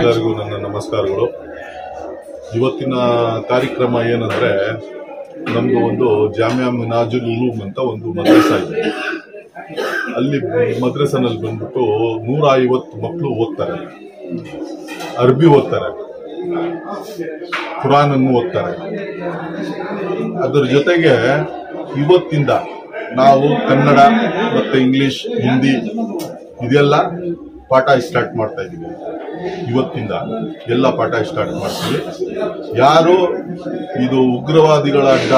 ಎಲ್ಲರಿಗೂ ನನ್ನ ನಮಸ್ಕಾರಗಳು ಇವತ್ತಿನ ಕಾರ್ಯಕ್ರಮ ಏನಂದ್ರೆ ನಮ್ದು ಒಂದು ಜಾಮಿಯಾ ಮಿನಾಜುಲ್ ಉಲೂಮ್ ಅಂತ ಒಂದು ಮದ್ರಸ ಇದೆ ಅಲ್ಲಿ ಮದ್ರಸನಲ್ಲಿ ಬಂದ್ಬಿಟ್ಟು ನೂರ ಐವತ್ತು ಮಕ್ಕಳು ಓದ್ತಾರೆ ಅರ್ಬಿ ಓದ್ತಾರೆ ಕುರಾನ್ ಅನ್ನು ಓದ್ತಾರೆ ಅದರ ಜೊತೆಗೆ ಇವತ್ತಿಂದ ನಾವು ಕನ್ನಡ ಮತ್ತೆ ಇಂಗ್ಲಿಷ್ ಹಿಂದಿ ಇದೆಲ್ಲ ಪಾಠ ಸ್ಟಾರ್ಟ್ ಮಾಡ್ತಾ ಇದೀವಿ ಇವತ್ತಿಂದ ಎಲ್ಲ ಪಾಠ ಸ್ಟಾರ್ಟ್ ಮಾಡ್ತೀವಿ ಯಾರು ಇದು ಉಗ್ರವಾದಿಗಳ ಅಡ್ಡ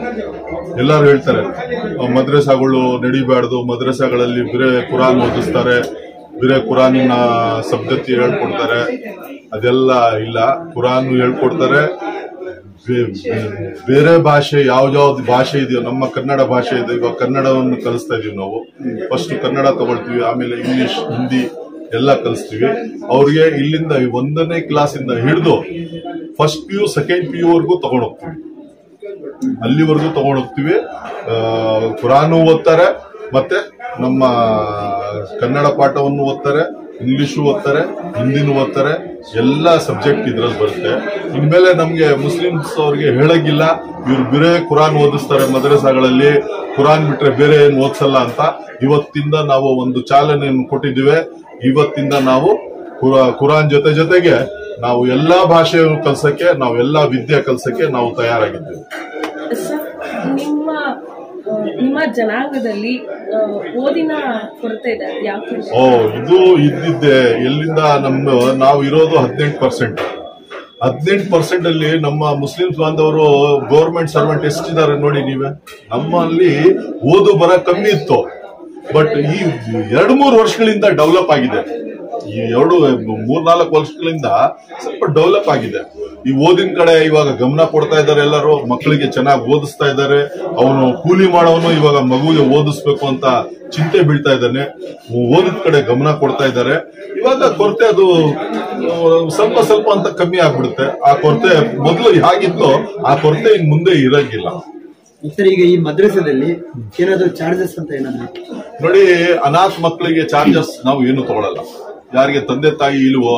ಎಲ್ಲರೂ ಹೇಳ್ತಾರೆ ಆ, ಮದ್ರಸಾಗಳು ನಡಿಬಾರ್ದು ಮದ್ರಸಾಗಳಲ್ಲಿ ಬೇರೆ ಕುರಾನ್ ಓದಿಸ್ತಾರೆ ಬೇರೆ ಕುರಾನಿನ ಸಬ್ಜೆಕ್ಟ್ ಹೇಳ್ಕೊಡ್ತಾರೆ ಅದೆಲ್ಲ ಇಲ್ಲ ಕುರಾನ್ ಹೇಳ್ಕೊಡ್ತಾರೆ ಬೇ- ಬೇ- ಬೇರೆ ಭಾಷೆ ಯಾವ್ಯಾವ್ದು ಭಾಷೆ ಇದೆಯೋ ನಮ್ಮ ಕನ್ನಡ ಭಾಷೆ ಇದೆ ಇವಾಗ ಕನ್ನಡವನ್ನು ಕಲಿಸ್ತಾ ಇದೀವಿ ನಾವು ಫಸ್ಟ್ ಕನ್ನಡ ತಗೊಳ್ತೀವಿ ಆಮೇಲೆ ಇಂಗ್ಲಿಷ್ ಹಿಂದಿ ಎಲ್ಲ ಕಲಿಸ್ತೀವಿ ಅವ್ರಿಗೆ ಇಲ್ಲಿಂದ ಒಂದನೇ ಕ್ಲಾಸಿಂದ ಹಿಡಿದು first P U second P U ವರ್ಗೂ ತಗೊಂಡೋಗ್ತೀವಿ ಅಲ್ಲಿವರೆಗೂ ತಗೊಂಡೋಗ್ತೀವಿ ಆ, ಕುರಾನು ಓದ್ತಾರೆ ಮತ್ತೆ ನಮ್ಮ ಕನ್ನಡ ಪಾಠವನ್ನು ಓದ್ತಾರೆ ಇಂಗ್ಲಿಷು ಓದ್ತಾರೆ ಹಿಂದಿನೂ ಓದ್ತಾರೆ ಎಲ್ಲ ಸಬ್ಜೆಕ್ಟ್ ಇದ್ರಲ್ಲಿ ಬರುತ್ತೆ ಇನ್ಮೇಲೆ ನಮ್ಗೆ ಮುಸ್ಲಿಮ್ಸ್ ಅವ್ರಿಗೆ ಹೇಳಂಗಿಲ್ಲ ಇವ್ರು ಬೇರೆ ಕುರಾನ್ ಓದಿಸ್ತಾರೆ ಮದ್ರಸಾಗಳಲ್ಲಿ ಕುರಾನ್ ಬಿಟ್ರೆ ಬೇರೆ ಏನು ಓದಿಸಲ್ಲ ಅಂತ ಇವತ್ತಿಂದ ನಾವು ಒಂದು ಚಾಲನೆಯನ್ನು ಕೊಟ್ಟಿದ್ದೀವಿ ಇವತ್ತಿಂದ ನಾವು ಕುರ- ಕುರಾನ್ ಜೊತೆ ಜೊತೆಗೆ ನಾವು ಎಲ್ಲಾ ಭಾಷೆ ಕಲ್ಸಕ್ಕೆ ನಾವು ಎಲ್ಲಾ ವಿದ್ಯೆ ಕಲ್ಸಕ್ಕೆ ನಾವು ತಯಾರಾಗಿದ್ದೇವೆ ಸರ್ ನಿಮ್ಮ ಆ, ನಿಮ್ಮ ಜನಾಂಗದಲ್ಲಿ ಆ, ಓದಿನ ಕೊರತೆ ಇದೆ ಅದು ಯಾಕೆ ಓ ಇದು ಇದ್ದಿದ್ದೆ ಎಲ್ಲಿಂದ ನಮ್ಮ ನಾವು ಇರೋದು ಹದಿನೆಂಟು ಪರ್ಸೆಂಟ್ ಹದಿನೆಂಟು ಪರ್ಸೆಂಟ್ ಅಲ್ಲಿ ನಮ್ಮ ಮುಸ್ಲಿಮ್ಸ್ ಬಾಂಧವರು ಗೌರ್ಮೆಂಟ್ ಸರ್ವೆಂಟ್ ಎಷ್ಟಿದ್ದಾರೆ ನೋಡಿ ನೀವೇ ನಮ್ಮಲ್ಲಿ ಓದು ಬರ ಕಮ್ಮಿ ಇತ್ತು ಬಟ್ ಈ ಎರಡು ಮೂರು ವರ್ಷಗಳಿಂದ ಡೆವಲಪ್ ಆಗಿದೆ ಈ ಎರಡು ಮೂರ್ನಾಲ್ಕು ವರ್ಷಗಳಿಂದ ಸ್ವಲ್ಪ ಡೆವಲಪ್ ಆಗಿದೆ ಈ ಓದಿನ ಕಡೆ ಇವಾಗ ಗಮನ ಕೊಡ್ತಾ ಇದ್ದಾರೆ ಎಲ್ಲರೂ ಮಕ್ಕಳಿಗೆ ಚೆನ್ನಾಗಿ ಓದಿಸ್ತಾ ಇದ್ದಾರೆ ಅವನು ಕೂಲಿ ಮಾಡೋನು ಇವಾಗ ಮಗುವಿಗೆ ಓದಿಸ್ಬೇಕು ಅಂತ ಚಿಂತೆ ಬೀಳ್ತಾ ಇದ್ದಾನೆ ಓದಿದ ಕಡೆ ಗಮನ ಕೊಡ್ತಾ ಇದ್ದಾರೆ ಇವಾಗ ಕೊರತೆ ಅದು ಆ, ಸ್ವಲ್ಪ ಸ್ವಲ್ಪ ಅಂತ ಕಮ್ಮಿ ಆಗ್ಬಿಡುತ್ತೆ ಆ ಕೊರತೆ ಮೊದಲು ಹೇಗಿತ್ತೋ ಆ ಕೊರತೆ ಇನ್ ಮುಂದೆ ಇರಂಗಿಲ್ಲ ಸರ್ ಈಗ ಈ ಮದ್ರಸದಲ್ಲಿ ಏನಾದ್ರು ಚಾರ್ಜಸ್ ಅಂತ ಏನಾದ್ರು ನೋಡಿ ಅನಾಥ ಮಕ್ಕಳಿಗೆ ಚಾರ್ಜಸ್ ನಾವು ಏನು ತಗೊಳಲ್ಲ ಯಾರಿಗೆ ತಂದೆ ತಾಯಿ ಇಲ್ವೋ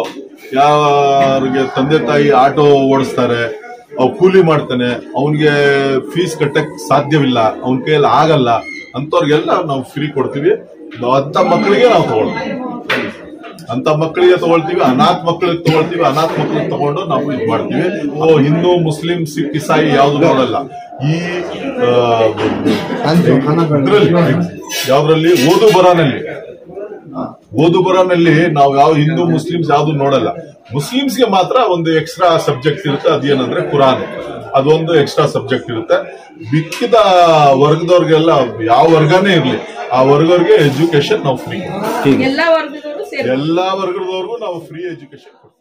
ಯಾರಿಗೆ ತಂದೆ ತಾಯಿ ಆಟೋ ಓಡಿಸ್ತಾರೆ ಅವ್ ಕೂಲಿ ಮಾಡ್ತಾನೆ ಅವನಿಗೆ ಫೀಸ್ ಕಟ್ಟಕ್ ಸಾಧ್ಯವಿಲ್ಲ ಅವನ ಕೈಯಲ್ಲಿ ಆಗಲ್ಲ ಅಂತವ್ರಿಗೆಲ್ಲ ನಾವು ಫ್ರೀ ಕೊಡ್ತೀವಿ ನಾವ್ ಅಂತ ಮಕ್ಕಳಿಗೆ ನಾವು ತಗೊಳ್ತೀವಿ ಅಂತ ಮಕ್ಕಳಿಗೆ ತಗೊಳ್ತೀವಿ ಅನಾಥ ಮಕ್ಕಳಿಗೆ ತಗೊಳ್ತೀವಿ ಅನಾಥ ಮಕ್ಕಳಿಗೆ ತಗೊಂಡು ನಾವು ಇದು ಮಾಡ್ತೀವಿ ಓ ಹಿಂದೂ ಮುಸ್ಲಿಂ ಸಿಖ್ ಇಸಾಯಿ ಯಾವ್ದು ನೋಡಲ್ಲ ಈ ಯಾವ್ದ್ರಲ್ಲಿ ಓದು ಬರಾನಲ್ಲಿ ಓದು ಬರನಲ್ಲಿ ನಾವು ಯಾವ ಹಿಂದೂ ಮುಸ್ಲಿಮ್ಸ್ ಯಾವ್ದು ನೋಡಲ್ಲ ಮುಸ್ಲಿಮ್ಸ್ಗೆ ಮಾತ್ರ ಒಂದು ಎಕ್ಸ್ಟ್ರಾ ಸಬ್ಜೆಕ್ಟ್ ಇರುತ್ತೆ ಅದೇನಂದ್ರೆ ಕುರಾನ್ ಅದೊಂದು ಎಕ್ಸ್ಟ್ರಾ ಸಬ್ಜೆಕ್ಟ್ ಇರುತ್ತೆ ಬಿಕ್ಕಿದ ವರ್ಗದವ್ರಿಗೆಲ್ಲ ಯಾವ ವರ್ಗನೇ ಇರ್ಲಿ ಆ ವರ್ಗವ್ರಿಗೆ ಎಜುಕೇಶನ್ ನಾವು ಫ್ರೀ ಎಲ್ಲಾ ವರ್ಗದವರು ಸೇರಿ ಎಲ್ಲಾ ವರ್ಗದವ್ರಿಗೂ ನಾವು ಫ್ರೀ ಎಜುಕೇಶನ್ ಕೊಡ್ತೀವಿ